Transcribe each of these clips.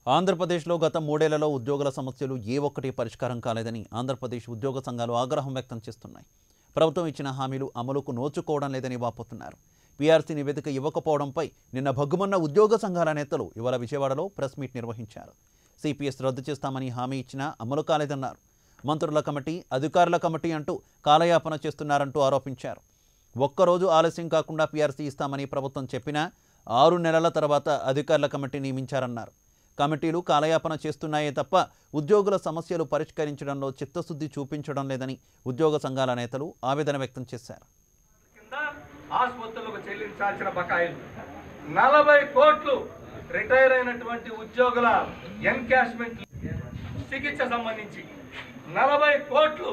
ఆంధ్రప్రదేశ్లో గత మూడేళ్లలో ఉద్యోగుల సమస్యలు ఏ ఒక్కటి పరిష్కారం కాలేదని ఆంధ్రప్రదేశ్ ఉద్యోగ సంఘాలు ఆగ్రహం వ్యక్తం చేస్తున్నాయి ప్రభుత్వం ఇచ్చిన హామీలు అమలుకు నోచుకోవడం లేదని వాపోతున్నారు పీఆర్సీ నివేదిక ఇవ్వకపోవడంపై నిన్న భగ్గుమన్న ఉద్యోగ సంఘాల నేతలు ఇవాళ విజయవాడలో ప్రెస్ మీట్ నిర్వహించారు సిపిఎస్ రద్దు చేస్తామని హామీ ఇచ్చినా అమలు కాలేదన్నారు మంత్రుల కమిటీ అధికారుల కమిటీ అంటూ కాలయాపన చేస్తున్నారంటూ ఆరోపించారు ఒక్కరోజు ఆలస్యం కాకుండా పీఆర్సీ ఇస్తామని ప్రభుత్వం చెప్పినా ఆరు నెలల తర్వాత అధికారుల కమిటీ నియమించారన్నారు కమిటీలు కాలయాపన చేస్తున్నాయే తప్ప ఉద్యోగుల సమస్యలు పరిష్కరించడంలో చిత్తశుద్ధి చూపించడం లేదని ఉద్యోగ సంఘాల నేతలు ఆవేదన వ్యక్తం చేశారు కింద ఆసుపత్రులకు చెల్లించాల్సిన బకాయిలు నలభై కోట్లు రిటైర్ అయినటువంటి ఉద్యోగుల ఎన్కాష్మెంట్ చికిత్స సంబంధించి నలభై కోట్లు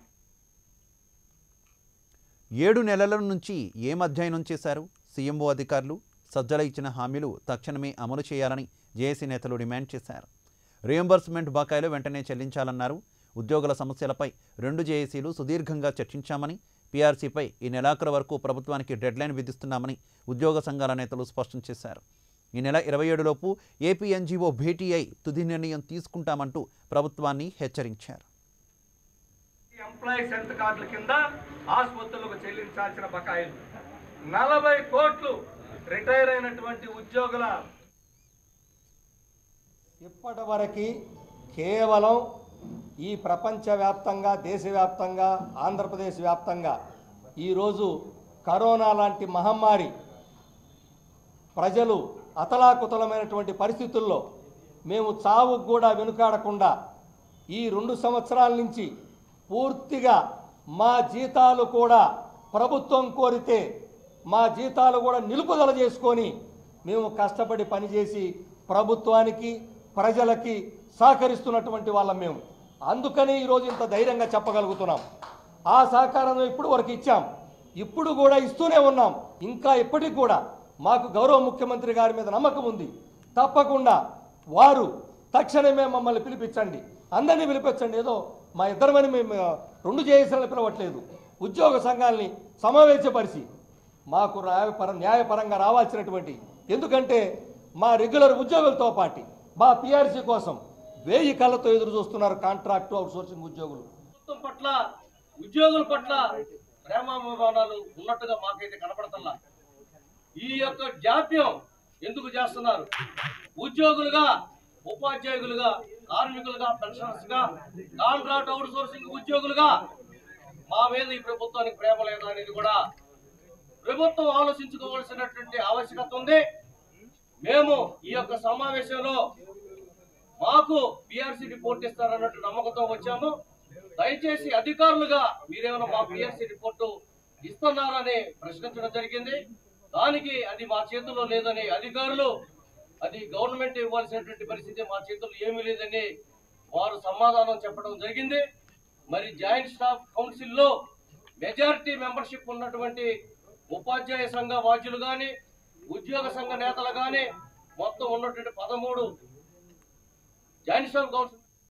ఏడు నెలల నుంచి ఏం అధ్యయనం చేశారు సీఎంఓ అధికారులు సజ్జల ఇచ్చిన హామీలు తక్షణమే అమలు చేయాలని జేఏసీ నేతలు డిమాండ్ చేశారు రియంబర్స్మెంట్ బకాయిలు వెంటనే చెల్లించాలన్నారు ఉద్యోగుల సమస్యలపై రెండు జేఏసీలు సుదీర్ఘంగా చర్చించామని పీఆర్సీపై ఈ నెలాఖరు వరకు ప్రభుత్వానికి డెడ్లైన్ విధిస్తున్నామని ఉద్యోగ సంఘాల నేతలు స్పష్టం చేశారు ఈ నెల ఇరవై ఏడులోపు ఏపీ ఎన్జీఓ భేటీ అయి తుది నిర్ణయం తీసుకుంటామంటూ ప్రభుత్వాన్ని హెచ్చరించారు ఎంప్లాయీస్ హెల్త్ కార్డుల కింద ఆసుపత్రులకు చెల్లించాల్సిన బకాయిలు నలభై కోట్లు రిటైర్ అయినటువంటి ఉద్యోగుల ఇప్పటి వరకు కేవలం ఈ ప్రపంచవ్యాప్తంగా దేశవ్యాప్తంగా ఆంధ్రప్రదేశ్ వ్యాప్తంగా ఈరోజు కరోనా లాంటి మహమ్మారి ప్రజలు అతలాకుతలమైనటువంటి పరిస్థితుల్లో మేము చావుకు కూడా వెనుకాడకుండా ఈ రెండు సంవత్సరాల నుంచి పూర్తిగా మా జీతాలు కూడా ప్రభుత్వం కోరితే మా జీతాలు కూడా నిలుపుదల చేసుకొని మేము కష్టపడి పనిచేసి ప్రభుత్వానికి ప్రజలకి సహకరిస్తున్నటువంటి వాళ్ళం మేము అందుకని ఈరోజు ఇంత ధైర్యంగా చెప్పగలుగుతున్నాం ఆ సహకారం ఇప్పుడు వరకు ఇచ్చాం ఇప్పుడు కూడా ఇస్తూనే ఉన్నాం ఇంకా ఇప్పటికి కూడా మాకు గౌరవ ముఖ్యమంత్రి గారి మీద నమ్మకం ఉంది తప్పకుండా వారు తక్షణమే మమ్మల్ని పిలిపించండి అందరినీ పిలిపించండి ఏదో మా ఇద్దరమని మేము రెండు చేయాలని పిలవట్లేదు ఉద్యోగ సంఘాలని సమావేశపరిచి మాకు న్యాయపరం న్యాయపరంగా రావాల్సినటువంటి ఎందుకంటే మా రెగ్యులర్ ఉద్యోగులతో పాటు మా పిఆర్సీ కోసం వేయి కళ్ళతో ఎదురు చూస్తున్నారు కాంట్రాక్టు అవుట్సోర్సింగ్ ఉద్యోగులు ప్రభుత్వం పట్ల ఉద్యోగుల పట్ల ప్రేమాభిమానాలు ఉన్నట్టుగా మాకైతే కనపడతల్లా ఈ యొక్క జాప్యం ఎందుకు చేస్తున్నారు ఉద్యోగులుగా ఉపాధ్యాయులుగా కార్మికులుగా పెన్షనర్స్ గా కాంట్రాక్ట్ అవుట్ సోర్సింగ్ ఉద్యోగులుగా మా మీద ఈ ప్రభుత్వానికి ప్రేమ లేదు అనేది కూడా ప్రభుత్వం ఆలోచించుకోవాల్సినటువంటి ఆవశ్యకత ఉంది మేము ఈ యొక్క సమావేశంలో మాకు పిఆర్సీ రిపోర్ట్ ఇస్తారన్నట్టు నమ్మకంతో వచ్చాము దయచేసి అధికారులుగా మీరేమైనా మా పిఆర్సీ రిపోర్టు ఇస్తున్నారని ప్రశ్నించడం జరిగింది దానికి అది మా చేతుల్లో లేదని అధికారులు అది గవర్నమెంట్ ఇవ్వాల్సినటువంటి పరిస్థితి మా చేతుల్లో ఏమీ లేదని వారు సమాధానం చెప్పడం జరిగింది మరి జాయింట్ స్టాఫ్ కౌన్సిల్లో మెజారిటీ మెంబర్షిప్ ఉన్నటువంటి ఉపాధ్యాయ సంఘ వాద్యులు కానీ ఉద్యోగ సంఘ నేతలు కానీ మొత్తం ఉన్నటువంటి పదమూడు జాయింట్ స్టాఫ్ కౌన్సిల్